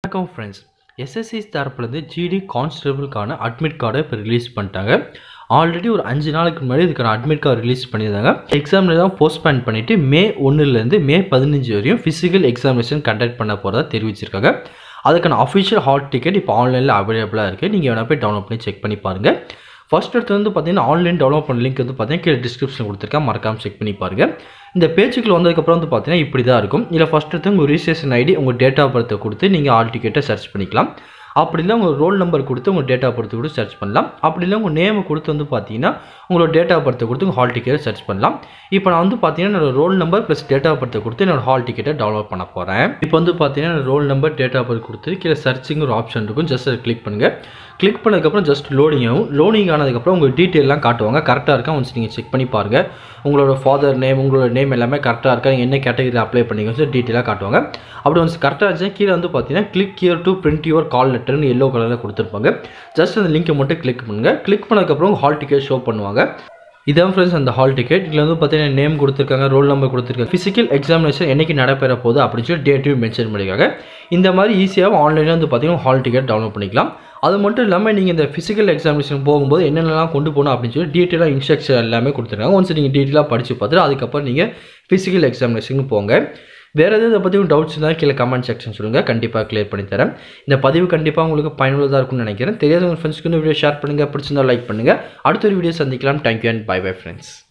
வணக்கம் friends SSC தரப்புலேருந்து GD கான்ஸ்டபிளுக்கான அட்மிட் கார்டை இப்போ ரிலீஸ் பண்ணிட்டாங்க ஆல்ரெடி ஒரு அஞ்சு நாளுக்கு முன்னாடி இதுக்கான அட்மிட் கார்டு ரிலீஸ் பண்ணியிருந்தாங்க எக்ஸாமில் தான் போஸ்ட்பேன் பண்ணிவிட்டு மே ஒன்றுலேருந்து மே பதினஞ்சு வரையும் ஃபிசிக்கல் எக்ஸாமினேஷன் கண்டக்ட் பண்ண போகிறதா தெரிவிச்சிருக்காங்க அதுக்கான அஃபிஷியல் ஹால் டிக்கெட் இப்போ ஆன்லைனில் அவைலபிளாக இருக்குது நீங்கள் வேணால் போய் டவுன்லோட் பண்ணி செக் பண்ணி பாருங்கள் ஃபர்ஸ்ட் எடுத்து வந்து பார்த்தீங்கன்னா ஆன்லைன் டெவலப் பண்ண லிங்க் வந்து பார்த்தீங்கன்னா கீழே டிஸ்கிரிப்ஷன் கொடுத்துருக்கேன் மறக்காம செக் பண்ணி பாருங்கள் இந்த பேஜுக்குள்ள வந்ததுக்கப்புறம் வந்து பார்த்தீங்கன்னா இப்படி தான் இருக்கும் இதில் ஃபஸ்ட் எடுத்து உங்கள் ரிஜிஸ்ட்ரேஷன் ஐடி உங்கள் டேட் ஆஃப் பர்த்தை கொடுத்து நீங்கள் ஆல் டிக்கெட்டை சர்ச் பண்ணிக்கலாம் அப்படி இல்லை உங்கள் ரோல் நம்பர் கொடுத்து உங்கள் டேட் ஆஃப் பர்த் கொடுத்து சர்ச் பண்ணலாம் அப்படி இல்லை உங்கள் நேமை கொடுத்து வந்து பார்த்தீங்கன்னா உங்களோட டேட் ஆஃப் பர்த்தை கொடுத்து உங்கள் ஹால் டிக்கெட்டை சர்ச் பண்ணலாம் இப்போ நான் வந்து பார்த்தீங்கன்னா என்னோட roll number plus date of பர்த்தை கொடுத்து என்னோட ஹால் டிக்கெட்டை டவுன்லோட் பண்ண போகிறேன் இப்போ வந்து பார்த்தீங்கன்னா roll number date of birth கொடுத்து கீழே சர்ச்சிங் ஒரு ஆப்ஷன் இருக்கும் ஜஸ்ட் அதை கிளிக் பண்ணுங்கள் கிளிக் பண்ணதுக்கப்புறம் ஜஸ்ட் லோடிங் ஆகும் லோடிங் ஆனதுக்கப்புறம் உங்கள் டீட்டெயிலாம் காட்டுவாங்க கரெக்டாக இருக்கா ஒன்ஸ் நீங்கள் செக் பண்ணி பாருங்கள் உங்களோட ஃபாதர் நேம் உங்களோட நேம் எல்லாமே கரெக்டாக இருக்கா நீங்கள் என்ன கேட்டகரியில் அப்ளை பண்ணிங்க சொல்லி டீட்டெயிலாக காட்டுவாங்க அப்படி ஒன்ஸ் கரெக்டாக இருந்துச்சுன்னா கீழே வந்து பார்த்தீங்கன்னா click here to print your call லெட்டர்னு எல்லோ கலரில் கொடுத்துருப்பாங்க ஜஸ்ட் அந்த லிங்கை மட்டும் கிளிக் பண்ணுங்கள் கிளிக் பண்ணதுக்கப்புறம் உங்கள் ஹால் டிக்கெட் ஷோ பண்ணுவாங்க இதான் ஃப்ரெண்ட்ஸ் அந்த ஹால் டிக்கெட் இதில் வந்து பார்த்தீங்கன்னா நேம் கொடுத்துருக்காங்க ரோல் நம்பர் கொடுத்துருக்காங்க ஃபிசிக்கல் எக்ஸாமினேஷன் என்னைக்கு நடைபெற போகுது அப்படின்னு சொல்லி டேட்டையும் மென்ஷன் பண்ணியிருக்காங்க இந்த மாதிரி ஈஸியாக ஆன்லைனில் வந்து பார்த்தீங்கன்னா ஹால் டிக்கெட் டவுன்லோட் பண்ணிக்கலாம் அது மட்டும் இல்லாமல் நீங்கள் இந்த ஃபிசிக்கல் எக்ஸாமினேஷன் போகும்போது என்னென்னலாம் கொண்டு போகணும் அப்படின்னு சொல்லி டீட்டெயிலாக இன்ஸ்ட்ரக்ஷன் எல்லாமே கொடுத்துருக்காங்க ஒன்ஸ் நீங்கள் டீட்டெயிலாக படித்து பார்த்துட்டு அதுக்கப்புறம் நீங்கள் ஃபிசிக்கல் எக்ஸாமினேஷனுக்கு போங்க வேறு எதுவும் இதை பற்றி டவுட்ஸ் இருந்தால் கீழே கமெண்ட் செக்ஷன் சொல்லுங்கள் கண்டிப்பாக கிளியர் பண்ணி தரேன் இந்த பதிவு கண்டிப்பாக உங்களுக்கு பயனுள்ளதாக இருக்கும்னு நினைக்கிறேன் தெரியாத உங்கள் ஃப்ரெண்ட்ஸ்க்கு இந்த வீடியோ ஷேர் பண்ணுங்கள் பிடிச்சிருந்தா லைக் பண்ணுங்கள் அடுத்த ஒரு வீடியோ சந்திக்கலாம் thank you and bye bye friends